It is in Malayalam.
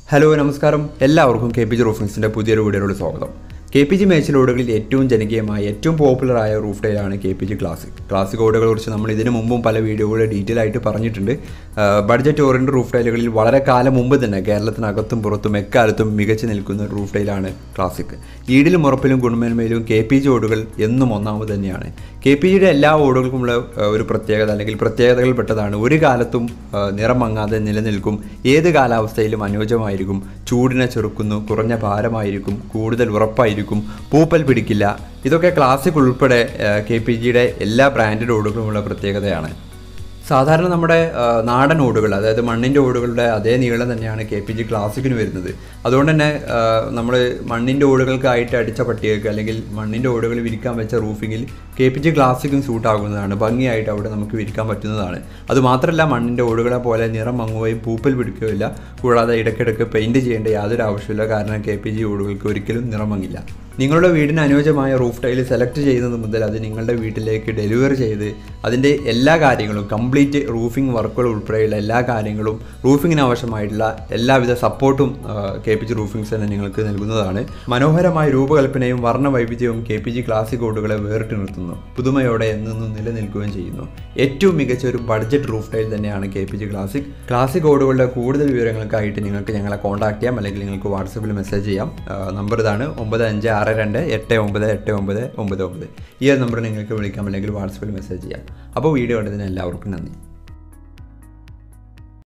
ഹലോ നമസ്കാരം എല്ലാവർക്കും കെ പി ജി റൂഫിങ്സിൻ്റെ പുതിയൊരു വീഡിയോയോട് സ്വാഗതം കെ പി ജി മേച്ചിൽ ഓടുകളിൽ ഏറ്റവും ജനകീയമായ ഏറ്റവും പോപ്പുലറായ റൂഫ് ടൈലാണ് K P G classic classic ഓടുകളെ കുറിച്ച് നമ്മൾ ഇതിനു മുമ്പും പല വീഡിയോകൾ ഡീറ്റെയിൽ ആയിട്ട് പറഞ്ഞിട്ടുണ്ട് ബഡ്ജറ്റ് ഓറിയൻറ്റ് റൂഫ് ടൈലുകളിൽ വളരെ കാലം മുമ്പ് തന്നെ കേരളത്തിനകത്തും പുറത്തും എക്കാലത്തും മികച്ചു നിൽക്കുന്ന ഒരു റൂഫ് ടൈലാണ് ക്ലാസിക് ഈടിലും ഉറപ്പിലും ഗുണമേന്മയിലും കെ പി ജി ഓടുകൾ എന്നും ഒന്നാമത് തന്നെയാണ് കെ പി ജിയുടെ എല്ലാ ഓടുകൾക്കുമുള്ള ആ, ഒരു പ്രത്യേകത അല്ലെങ്കിൽ പ്രത്യേകതകൾപ്പെട്ടതാണ് ഒരു കാലത്തും ആ, നിറം മങ്ങാതെ നിലനിൽക്കും ഏത് കാലാവസ്ഥയിലും അനുയോജ്യമായിരിക്കും ചൂടിനെ ചെറുക്കുന്നു കുറഞ്ഞ ഭാരമായിരിക്കും കൂടുതൽ ഉറപ്പായിരിക്കും പൂപ്പൽ പിടിക്കില്ല ഇതൊക്കെ ക്ലാസിക് ഉൾപ്പെടെ കെ പി ജിയുടെ എല്ലാ ബ്രാൻഡഡ് ഓടുകളുമുള്ള പ്രത്യേകതയാണ് സാധാരണ നമ്മുടെ ആ, നാടൻ ഓടുകൾ അതായത് മണ്ണിൻ്റെ ഓടുകളുടെ അതേ നീളം തന്നെയാണ് കെ പി ജി ക്ലാസിക്കിന് വരുന്നത് അതുകൊണ്ട് തന്നെ നമ്മൾ മണ്ണിൻ്റെ ഓടുകൾക്കായിട്ട് അടിച്ച പട്ടികൾക്ക് അല്ലെങ്കിൽ മണ്ണിൻ്റെ ഓടുകൾ വിരിക്കാൻ വെച്ച റൂഫിങ്ങിൽ കെ പി ജി ക്ലാസിക്കും സൂട്ട് ആകുന്നതാണ് ഭംഗിയായിട്ട് അവിടെ നമുക്ക് വിരിക്കാൻ പറ്റുന്നതാണ് അതുമാത്രമല്ല മണ്ണിൻ്റെ ഓടുകളെ പോലെ നിറം മങ്ങുകയും പൂപ്പൽ പിടിക്കുകയില്ല കൂടാതെ ഇടയ്ക്കിടയ്ക്ക് പെയിൻറ് ചെയ്യേണ്ട യാതൊരു ആവശ്യമില്ല കാരണം കെ പി ജി ഓടുകൾക്ക് ഒരിക്കലും നിറം മങ്ങില്ല നിങ്ങളുടെ വീടിന് അനുയോജ്യമായ റൂഫ് ടൈൽ സെലക്ട് ചെയ്യുന്നത് മുതൽ അത് നിങ്ങളുടെ വീട്ടിലേക്ക് ഡെലിവറി ചെയ്ത് അതിൻ്റെ എല്ലാ കാര്യങ്ങളും കംപ്ലീറ്റ് റൂഫിംഗ് വർക്കുകൾ ഉൾപ്പെടെയുള്ള എല്ലാ കാര്യങ്ങളും റൂഫിങ്ങിന് ആവശ്യമായിട്ടുള്ള എല്ലാവിധ സപ്പോർട്ടും കെ പി ജി റൂഫിംഗ്സ് തന്നെ നിങ്ങൾക്ക് നൽകുന്നതാണ് മനോഹരമായ രൂപകൽപ്പനയും വർണ്ണ വൈവിധ്യവും കെ പി ജി ക്ലാസിക് ഓടുകളെ വേറിട്ട് നിർത്തുന്നു പുതുമയോടെ എന്നെന്നും നിലനിൽക്കുകയും ചെയ്യുന്നു ഏറ്റവും മികച്ച ഒരു ബഡ്ജറ്റ് റൂഫ് ടൈൽ തന്നെയാണ് K P G classic classic ഓടുകളുടെ കൂടുതൽ വിവരങ്ങൾക്കായിട്ട് നിങ്ങൾക്ക് ഞങ്ങളെ കോൺടാക്ട് ചെയ്യാം അല്ലെങ്കിൽ നിങ്ങൾക്ക് വാട്സപ്പിൽ മെസ്സേജ് ചെയ്യാം നമ്പർ ഇതാണ് ഒമ്പത് അഞ്ച് ആറ് രണ്ട് എട്ട് ഒമ്പത് എട്ട് ഒമ്പത് ഒമ്പത് ഒമ്പത് ഈ ഒരു നമ്പർ നിങ്ങൾക്ക് വിളിക്കാം അല്ലെങ്കിൽ വാട്സപ്പിൽ മെസ്സേജ് ചെയ്യാം അപ്പോൾ വീഡിയോ കണ്ടതിന് എല്ലാവർക്കും നന്ദി